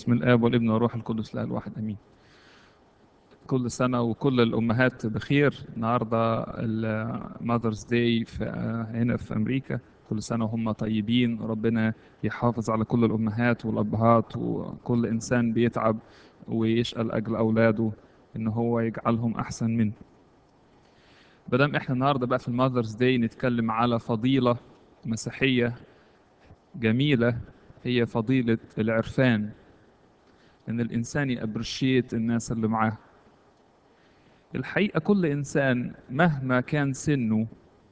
بسم الآب والابن والروح القدس لا الواحد أمين كل سنة وكل الأمهات بخير النهاردة الماذرز داي في هنا في أمريكا كل سنة وهم طيبين ربنا يحافظ على كل الأمهات والأبهات وكل إنسان بيتعب ويشقى لأجل أولاده إن هو يجعلهم أحسن منه بدم إحنا النهاردة بقى في الماذرز داي نتكلم على فضيلة مسيحية جميلة هي فضيلة العرفان إن الإنسان يأبرشيت الناس اللي معاه الحقيقة كل إنسان مهما كان سنه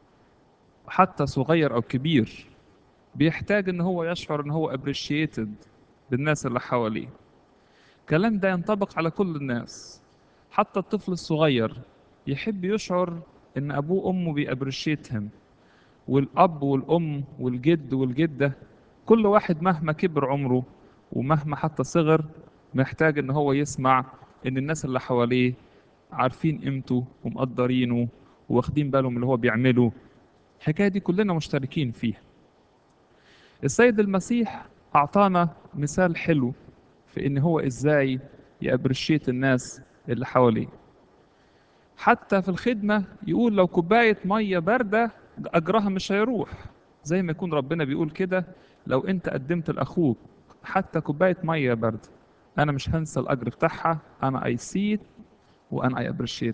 حتى صغير أو كبير بيحتاج إن هو يشعر إن هو أبريشيتد بالناس اللي حواليه الكلام ده ينطبق على كل الناس حتى الطفل الصغير يحب يشعر إن أبوه وأمه بيأبريشيتهم والأب والأم والجد والجدة كل واحد مهما كبر عمره ومهما حتى صغر محتاج ان هو يسمع ان الناس اللي حواليه عارفين قيمته ومقدرينه واخدين بالهم اللي هو بيعمله الحكايه دي كلنا مشتركين فيها السيد المسيح اعطانا مثال حلو في ان هو ازاي يابرشيت الناس اللي حواليه حتى في الخدمه يقول لو كوبايه ميه بارده اجرها مش هيروح زي ما يكون ربنا بيقول كده لو انت قدمت لاخوك حتى كوبايه ميه بارده انا مش هنسى الاجر بتاعها انا اي سي وانا اي ابريشيت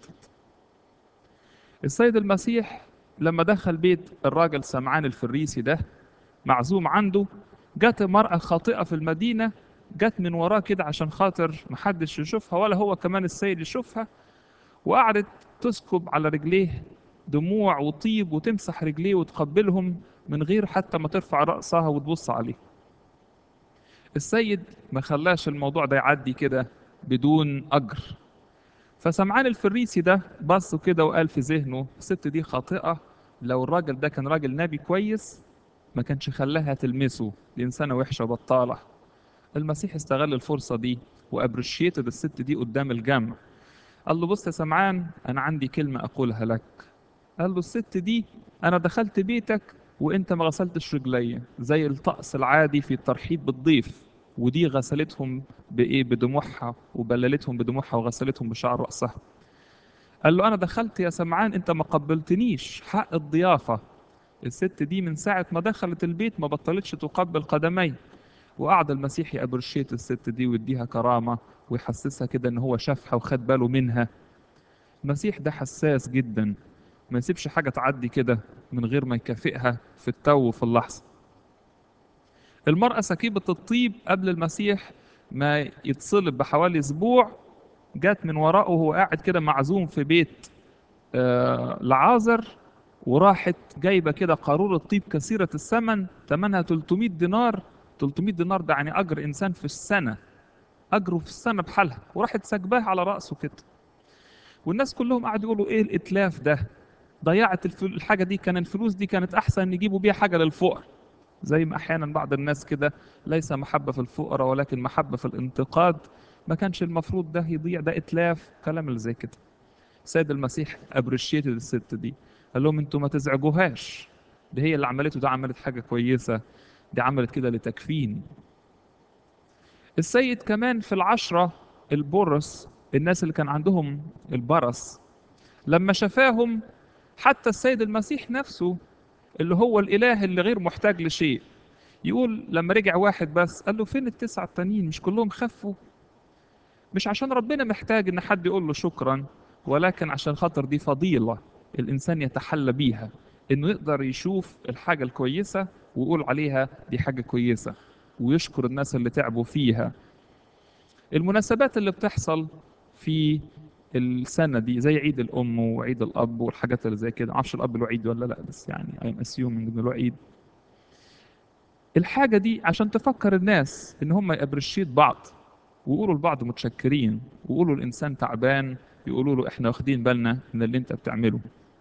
السيد المسيح لما دخل بيت الراجل سمعان الفريسي ده معزوم عنده جت مرأة خاطئة في المدينة جت من وراه كده عشان خاطر محدش يشوفها ولا هو كمان السيد يشوفها وقعدت تسكب على رجليه دموع وطيب وتمسح رجليه وتقبلهم من غير حتى ما ترفع رأسها وتبص عليه السيد ما خلاش الموضوع ده يعدي كده بدون أجر فسمعان الفريسي ده بص كده وقال في ذهنه الست دي خاطئة لو الراجل ده كان راجل نبي كويس ما كانش خلاها تلمسه دي إنسانة وحشة بطالة المسيح استغل الفرصة دي وأبرشيتد الست دي قدام الجمع قال له بص يا سمعان أنا عندي كلمة أقولها لك قال له الست دي أنا دخلت بيتك وانت ما غسلتش رجلي زي الطقس العادي في الترحيب بالضيف ودي غسلتهم بايه بدموعها وبللتهم بدموعها وغسلتهم بشعر راسها قال له انا دخلت يا سمعان انت ما قبلتنيش حق الضيافه الست دي من ساعه ما دخلت البيت ما بطلتش تقبل قدمي وقعد المسيح يابرشيت الست دي ويديها كرامه ويحسسها كده ان هو شافها وخد باله منها المسيح ده حساس جدا ما يسيبش حاجة تعدي كده من غير ما يكافئها في التو وفي اللحظة المرأة سكيبة الطيب قبل المسيح ما يتصلب بحوالي أسبوع جات من وراءه وهو قاعد كده معزوم في بيت آه لعازر وراحت جايبة كده قارورة طيب كثيرة الثمن ثمنها 300 دينار 300 دينار ده يعني أجر إنسان في السنة أجره في السنة بحالها وراحت سكباها على رأسه كده والناس كلهم قعدوا يقولوا إيه الإتلاف ده ضيعت الحاجه دي كان الفلوس دي كانت احسن يجيبوا بيها حاجه للفقراء زي ما احيانا بعض الناس كده ليس محبه في الفقراء ولكن محبه في الانتقاد ما كانش المفروض ده يضيع ده اتلاف كلام اللي زي كده سيد المسيح ابريشيتد الست دي قال لهم انتوا ما تزعجوهاش دي هي اللي عملته ده عملت حاجه كويسه دي عملت كده لتكفين السيد كمان في العشرة البرص الناس اللي كان عندهم البرص لما شفاهم حتى السيد المسيح نفسه اللي هو الإله اللي غير محتاج لشيء يقول لما رجع واحد بس قال له فين التسعة التانيين مش كلهم خفوا مش عشان ربنا محتاج ان حد يقول له شكرا ولكن عشان خاطر دي فضيلة الإنسان يتحلى بيها إنه يقدر يشوف الحاجة الكويسة ويقول عليها دي حاجة كويسة ويشكر الناس اللي تعبوا فيها المناسبات اللي بتحصل في السنة دي زي عيد الأم وعيد الأب والحاجات اللي زي كده معرفش الأب له عيد ولا لأ بس يعني I'm assuming إنه له عيد الحاجة دي عشان تفكر الناس إن هم يأبرشيت بعض ويقولوا لبعض متشكرين ويقولوا الإنسان تعبان يقولوا له إحنا واخدين بالنا من اللي أنت بتعمله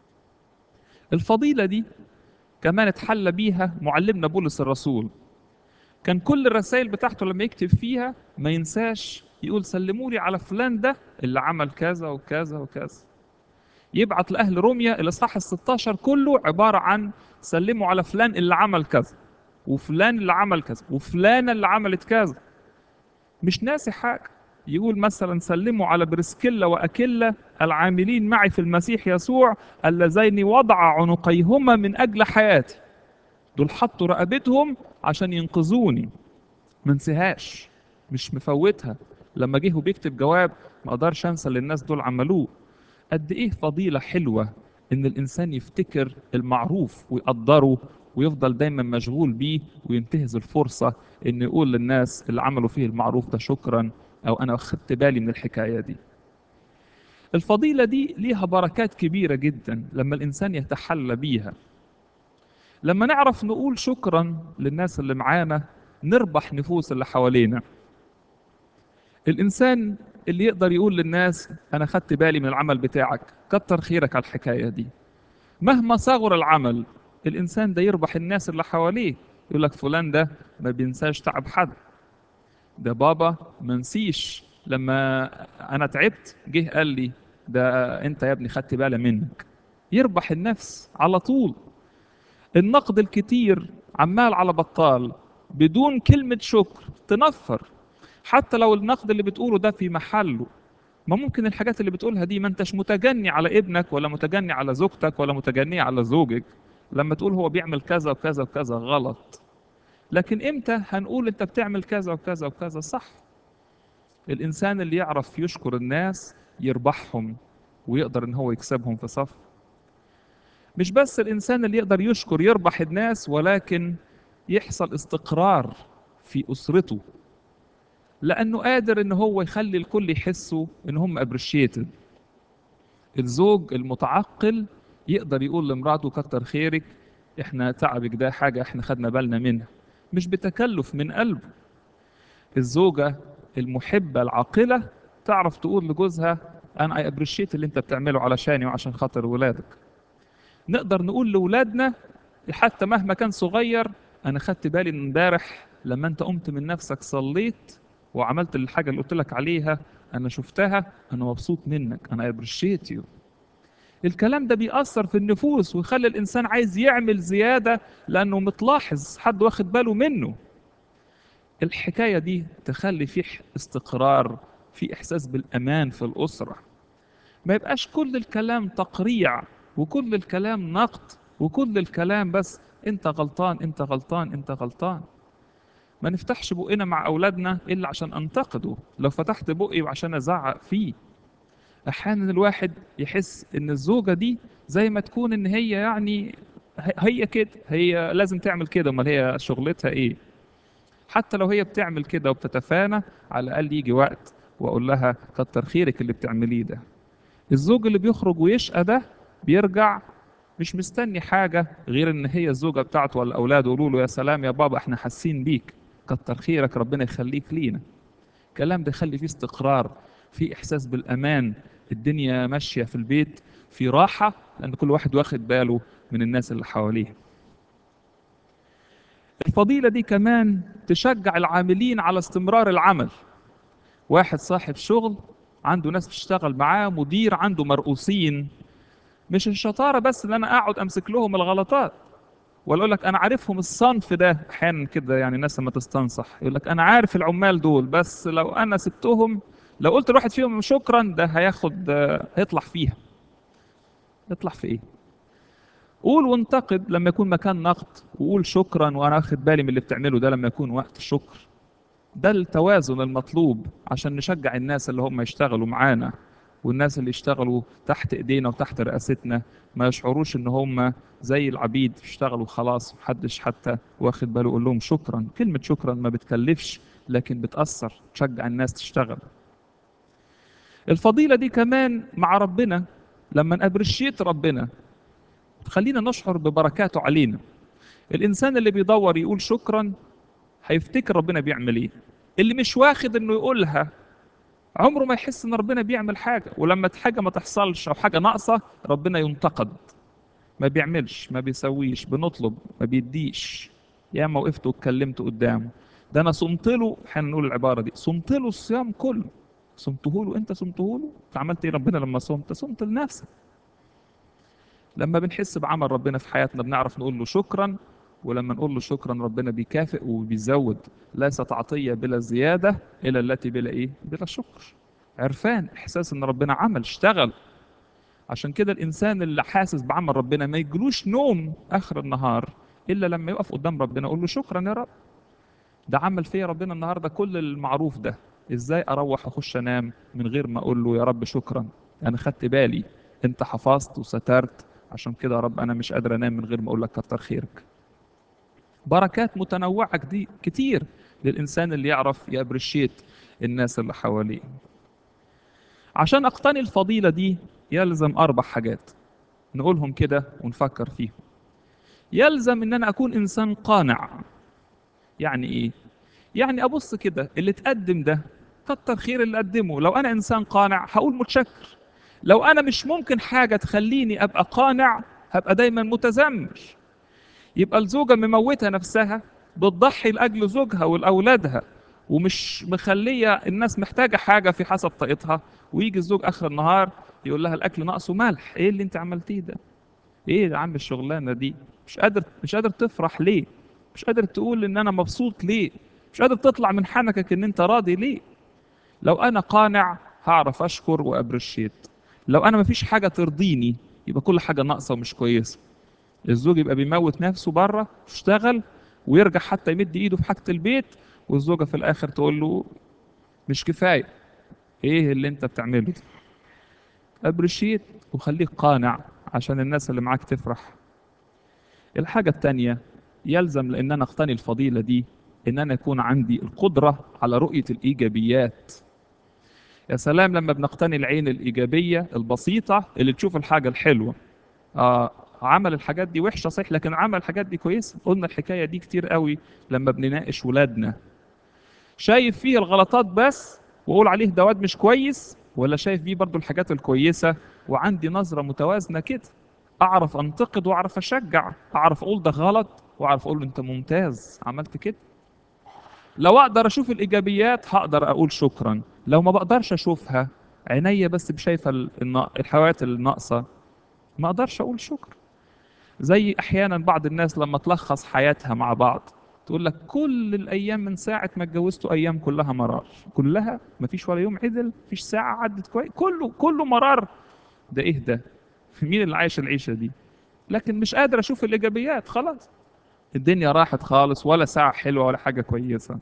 الفضيلة دي كمان اتحلى بيها معلمنا بولس الرسول كان كل الرسائل بتاعته لما يكتب فيها ما ينساش يقول سلموا لي على فلان ده اللي عمل كذا وكذا وكذا يبعت لأهل روميا الإصحاح ال 16 كله عبارة عن سلموا على فلان اللي عمل كذا وفلان اللي عمل كذا وفلانة اللي عملت كذا مش ناسي حاجة يقول مثلا سلموا على برسكيلا وأكيلا العاملين معي في المسيح يسوع اللذين وضع عنقيهما من أجل حياتي دول حطوا رقبتهم عشان ينقذوني ما انساهاش مش مفوتها لما جه وبيكتب جواب ما اقدرش انسى اللي الناس دول عملوه قد ايه فضيلة حلوة ان الانسان يفتكر المعروف ويقدره ويفضل دايما مشغول بيه وينتهز الفرصة ان يقول للناس اللي عملوا فيه المعروف ده شكرا او انا اخدت بالي من الحكاية دي الفضيلة دي ليها بركات كبيرة جدا لما الانسان يتحلى بيها لما نعرف نقول شكرا للناس اللي معانا نربح نفوس اللي حوالينا الإنسان اللي يقدر يقول للناس أنا خدت بالي من العمل بتاعك كتر خيرك على الحكاية دي مهما صغر العمل الإنسان ده يربح الناس اللي حواليه يقول لك فلان ده ما بينساش تعب حد ده بابا ما نسيش لما أنا تعبت جه قال لي ده أنت يا ابني خدت بالي منك يربح النفس على طول النقد الكتير عمال على بطال بدون كلمة شكر تنفر حتى لو النقد اللي بتقوله ده في محله ما ممكن الحاجات اللي بتقولها دي ما انتش متجني على ابنك ولا متجني على زوجتك ولا متجني على زوجك لما تقول هو بيعمل كذا وكذا وكذا غلط لكن امتى هنقول انت بتعمل كذا وكذا وكذا صح الانسان اللي يعرف يشكر الناس يربحهم ويقدر ان هو يكسبهم في صف مش بس الانسان اللي يقدر يشكر يربح الناس ولكن يحصل استقرار في اسرته لانه قادر ان هو يخلي الكل يحسوا ان هم ابريشيتد الزوج المتعقل يقدر يقول لمراته كتر خيرك احنا تعبك ده حاجه احنا خدنا بالنا منها مش بتكلف من قلبه الزوجه المحبه العاقله تعرف تقول لجوزها انا اي ابريشيت اللي انت بتعمله علشاني وعشان خاطر ولادك نقدر نقول لاولادنا حتى مهما كان صغير انا خدت بالي من امبارح لما انت قمت من نفسك صليت وعملت الحاجه اللي قلت لك عليها انا شفتها انا مبسوط منك انا ابريشيت يو الكلام ده بيأثر في النفوس ويخلي الانسان عايز يعمل زياده لانه متلاحظ حد واخد باله منه الحكايه دي تخلي فيه استقرار في احساس بالامان في الاسره ما يبقاش كل الكلام تقريع وكل الكلام نقد وكل الكلام بس انت غلطان انت غلطان انت غلطان ما نفتحش بقنا مع اولادنا الا عشان انتقده لو فتحت بقي وعشان ازعق فيه احيانا الواحد يحس ان الزوجه دي زي ما تكون ان هي يعني هي كده هي لازم تعمل كده امال هي شغلتها ايه حتى لو هي بتعمل كده وبتتفانى على الاقل يجي وقت واقول لها كتر خيرك اللي بتعمليه ده الزوج اللي بيخرج ويشقى ده بيرجع مش مستني حاجة غير إن هي الزوجة بتاعته ولا أولاده يقولوا له يا سلام يا بابا إحنا حاسين بيك كتر خيرك ربنا يخليك لينا الكلام ده يخلي فيه استقرار في إحساس بالأمان الدنيا ماشية في البيت في راحة لأن كل واحد واخد باله من الناس اللي حواليه الفضيلة دي كمان تشجع العاملين على استمرار العمل واحد صاحب شغل عنده ناس بتشتغل معاه مدير عنده مرؤوسين مش الشطاره بس ان انا اقعد امسك لهم الغلطات ولا اقول لك انا عارفهم الصنف ده احيانا كده يعني الناس لما تستنصح يقول لك انا عارف العمال دول بس لو انا سبتهم لو قلت لواحد فيهم شكرا ده هياخد هيطلع فيها يطلع في ايه قول وانتقد لما يكون مكان نقد وقول شكرا وانا اخد بالي من اللي بتعمله ده لما يكون وقت الشكر ده التوازن المطلوب عشان نشجع الناس اللي هم يشتغلوا معانا والناس اللي يشتغلوا تحت ايدينا وتحت رئاستنا ما يشعروش ان هم زي العبيد يشتغلوا خلاص محدش حتى واخد باله يقول لهم شكرا كلمة شكرا ما بتكلفش لكن بتأثر تشجع الناس تشتغل الفضيلة دي كمان مع ربنا لما نابرشيت ربنا تخلينا نشعر ببركاته علينا الإنسان اللي بيدور يقول شكرا هيفتكر ربنا بيعمل ايه اللي مش واخد انه يقولها عمره ما يحس ان ربنا بيعمل حاجه ولما حاجه ما تحصلش او حاجه ناقصه ربنا ينتقد ما بيعملش ما بيسويش بنطلب ما بيديش يا ما وقفت واتكلمت قدامه ده انا صمت له احنا نقول العباره دي صمت له الصيام كله صمته له انت صمته له انت عملت ايه ربنا لما صمت صمت لنفسك لما بنحس بعمل ربنا في حياتنا بنعرف نقول له شكرا ولما نقول له شكرا ربنا بيكافئ وبيزود ليست عطية بلا زيادة إلا التي بلا إيه؟ بلا شكر عرفان إحساس إن ربنا عمل اشتغل عشان كده الإنسان اللي حاسس بعمل ربنا ما يجلوش نوم آخر النهار إلا لما يقف قدام ربنا يقول له شكرا يا رب ده عمل فيا ربنا النهارده كل المعروف ده ازاي اروح اخش انام من غير ما اقول له يا رب شكرا انا خدت بالي انت حفظت وسترت عشان كده يا رب انا مش قادر انام من غير ما اقول لك كتر خيرك بركات متنوعة كتير كتير للإنسان اللي يعرف يابريشيت الناس اللي حواليه عشان أقتني الفضيلة دي يلزم أربع حاجات نقولهم كده ونفكر فيهم يلزم إن أنا أكون إنسان قانع يعني إيه؟ يعني أبص كده اللي تقدم ده كتر خير اللي قدمه لو أنا إنسان قانع هقول متشكر لو أنا مش ممكن حاجة تخليني أبقى قانع هبقى دايما متذمر يبقى الزوجة مموتة نفسها بتضحي لأجل زوجها ولأولادها ومش مخلية الناس محتاجة حاجة في حسب طاقتها ويجي الزوج آخر النهار يقول لها الأكل ناقصه ملح إيه اللي أنت عملتيه ده؟ إيه يا عم الشغلانة دي؟ مش قادر مش قادر تفرح ليه؟ مش قادر تقول إن أنا مبسوط ليه؟ مش قادر تطلع من حنكك إن أنت راضي ليه؟ لو أنا قانع هعرف أشكر وأبرشيت لو أنا مفيش حاجة ترضيني يبقى كل حاجة ناقصة ومش كويسة الزوج يبقى بيموت نفسه بره يشتغل ويرجع حتى يمد ايده في حاجة البيت والزوجة في الآخر تقول له مش كفاية ايه اللي انت بتعمله ده ابرشيت وخليك قانع عشان الناس اللي معاك تفرح الحاجة التانية يلزم لأن أنا أقتني الفضيلة دي إن أنا يكون عندي القدرة على رؤية الإيجابيات يا سلام لما بنقتني العين الإيجابية البسيطة اللي تشوف الحاجة الحلوة آه عمل الحاجات دي وحشة صحيح لكن عمل الحاجات دي كويسة قلنا الحكاية دي كتير قوي لما بنناقش ولادنا شايف فيه الغلطات بس واقول عليه ده واد مش كويس ولا شايف فيه برضو الحاجات الكويسة وعندي نظرة متوازنة كده اعرف انتقد واعرف اشجع اعرف اقول ده غلط واعرف اقول له انت ممتاز عملت كده لو اقدر اشوف الايجابيات هقدر اقول شكرا لو ما بقدرش اشوفها عينيا بس شايفه الحاجات الناقصه ما اقدرش اقول شكر زي احيانا بعض الناس لما تلخص حياتها مع بعض تقول لك كل الايام من ساعه ما اتجوزتوا ايام كلها مرار كلها ما فيش ولا يوم عدل فيش ساعه عدت كويس كله كله مرار ده ايه ده مين اللي عايش العيشه دي لكن مش قادر اشوف الايجابيات خلاص الدنيا راحت خالص ولا ساعه حلوه ولا حاجه كويسه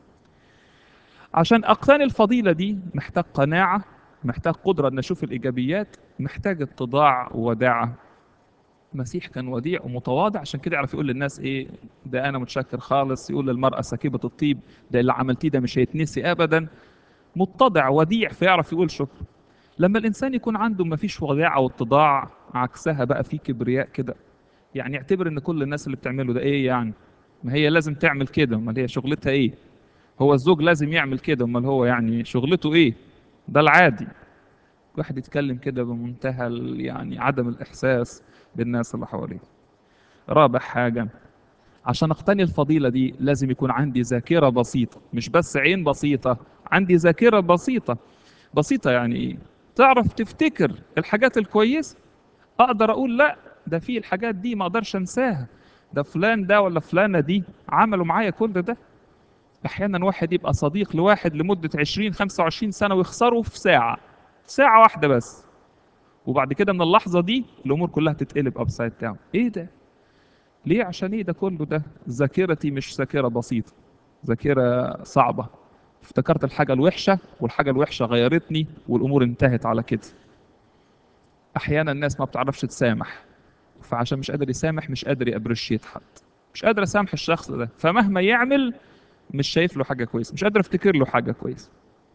عشان اقتني الفضيله دي محتاج قناعه محتاج قدره ان اشوف الايجابيات محتاج اتضاع ووداعه المسيح كان وديع ومتواضع عشان كده يعرف يقول للناس ايه ده انا متشكر خالص يقول للمراه سكيبه الطيب ده اللي عملتيه ده مش هيتنسي ابدا متضع وديع فيعرف يقول شكر لما الانسان يكون عنده ما فيش وداعه واتضاع عكسها بقى في كبرياء كده يعني يعتبر ان كل الناس اللي بتعمله ده ايه يعني ما هي لازم تعمل كده امال هي شغلتها ايه هو الزوج لازم يعمل كده امال هو يعني شغلته ايه ده العادي واحد يتكلم كده بمنتهى يعني عدم الإحساس بالناس اللي حواليه رابع حاجة عشان أقتني الفضيلة دي لازم يكون عندي ذاكرة بسيطة مش بس عين بسيطة عندي ذاكرة بسيطة بسيطة يعني إيه تعرف تفتكر الحاجات الكويسة أقدر أقول لا ده في الحاجات دي ما أقدرش أنساها ده فلان ده ولا فلانة دي عملوا معايا كل ده أحيانا واحد يبقى صديق لواحد لمدة 20 25 سنة ويخسره في ساعة ساعة واحدة بس وبعد كده من اللحظة دي الأمور كلها تتقلب أبسايد داون إيه ده؟ ليه عشان إيه ده كله ده؟ ذاكرتي مش ذاكرة بسيطة ذاكرة صعبة افتكرت الحاجة الوحشة والحاجة الوحشة غيرتني والأمور انتهت على كده أحيانا الناس ما بتعرفش تسامح فعشان مش قادر يسامح مش قادر يابريشيت حد مش قادر اسامح الشخص ده فمهما يعمل مش شايف له حاجة كويسة مش قادر افتكر له حاجة كويسة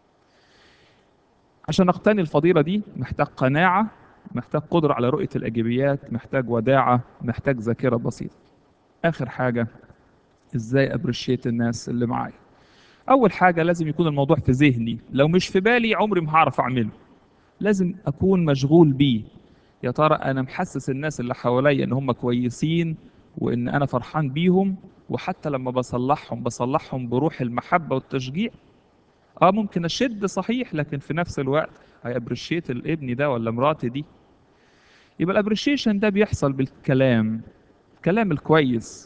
عشان اقتني الفضيلة دي محتاج قناعة محتاج قدرة على رؤية الإيجابيات محتاج وداعة محتاج ذاكرة بسيطة آخر حاجة إزاي أبرشيت الناس اللي معايا أول حاجة لازم يكون الموضوع في ذهني لو مش في بالي عمري ما هعرف أعمله لازم أكون مشغول بيه يا ترى أنا محسس الناس اللي حواليا إن هم كويسين وإن أنا فرحان بيهم وحتى لما بصلحهم بصلحهم بروح المحبة والتشجيع اه ممكن اشد صحيح لكن في نفس الوقت هي ابريشيت الابن ده ولا مراتي دي يبقى الابريشيشن ده بيحصل بالكلام الكلام الكويس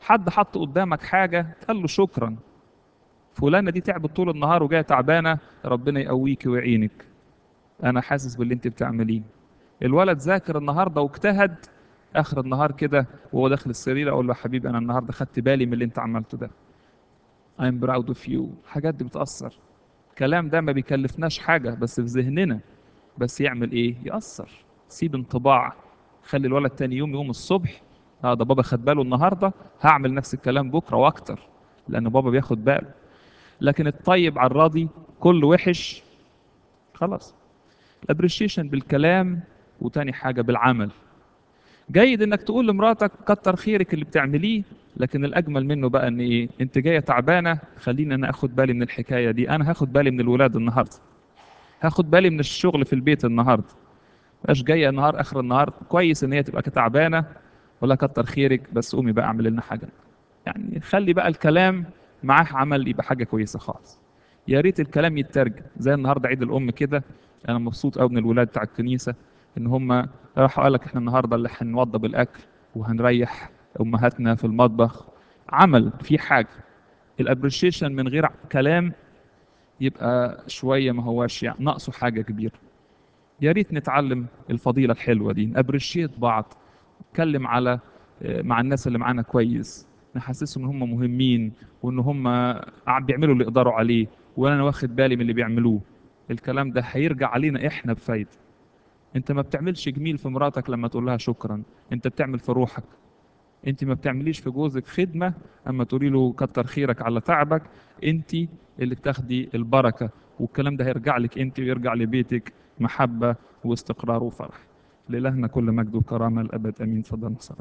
حد حط قدامك حاجة قال له شكرا فلانة دي تعبت طول النهار وجاية تعبانة ربنا يقويك ويعينك أنا حاسس باللي أنت بتعمليه الولد ذاكر النهاردة واجتهد آخر النهار كده وهو داخل السرير أقول له يا حبيبي أنا النهاردة خدت بالي من اللي أنت عملته ده I'm proud of you الحاجات دي بتأثر الكلام ده ما بيكلفناش حاجة بس في ذهننا بس يعمل إيه يأثر سيب انطباع خلي الولد تاني يوم يوم الصبح اه ده بابا خد باله النهارده هعمل نفس الكلام بكره واكتر لان بابا بياخد باله لكن الطيب على الراضي كل وحش خلاص الابريشيشن بالكلام وتاني حاجه بالعمل جيد انك تقول لمراتك كتر خيرك اللي بتعمليه لكن الاجمل منه بقى ان ايه انت جايه تعبانه خليني انا اخد بالي من الحكايه دي انا هاخد بالي من الولاد النهارده هاخد بالي من الشغل في البيت النهارده مبقاش جايه النهار اخر النهار كويس ان هي تبقى تعبانه ولا كتر خيرك بس قومي بقى اعمل لنا حاجه يعني خلي بقى الكلام معاه عمل يبقى حاجه كويسه خالص يا ريت الكلام يترجم زي النهارده عيد الام كده انا مبسوط قوي من الولاد بتاع الكنيسه ان هم راحوا قال لك احنا النهارده اللي هنوضب الاكل وهنريح امهاتنا في المطبخ عمل في حاجه الابريشيشن من غير كلام يبقى شويه ما هواش يعني ناقصه حاجه كبيره يا ريت نتعلم الفضيله الحلوه دي نابريشيت بعض نتكلم على مع الناس اللي معانا كويس نحسسهم ان هم مهمين وان هم عم بيعملوا اللي يقدروا عليه وانا واخد بالي من اللي بيعملوه الكلام ده هيرجع علينا احنا بفايده انت ما بتعملش جميل في مراتك لما تقول لها شكرا انت بتعمل في روحك انت ما بتعمليش في جوزك خدمه اما تقولي له كتر خيرك على تعبك انت اللي بتاخدي البركه والكلام ده هيرجع لك انت ويرجع لبيتك محبه واستقرار وفرح لإلهنا كل مجد وكرامه الابد امين صدق صلاه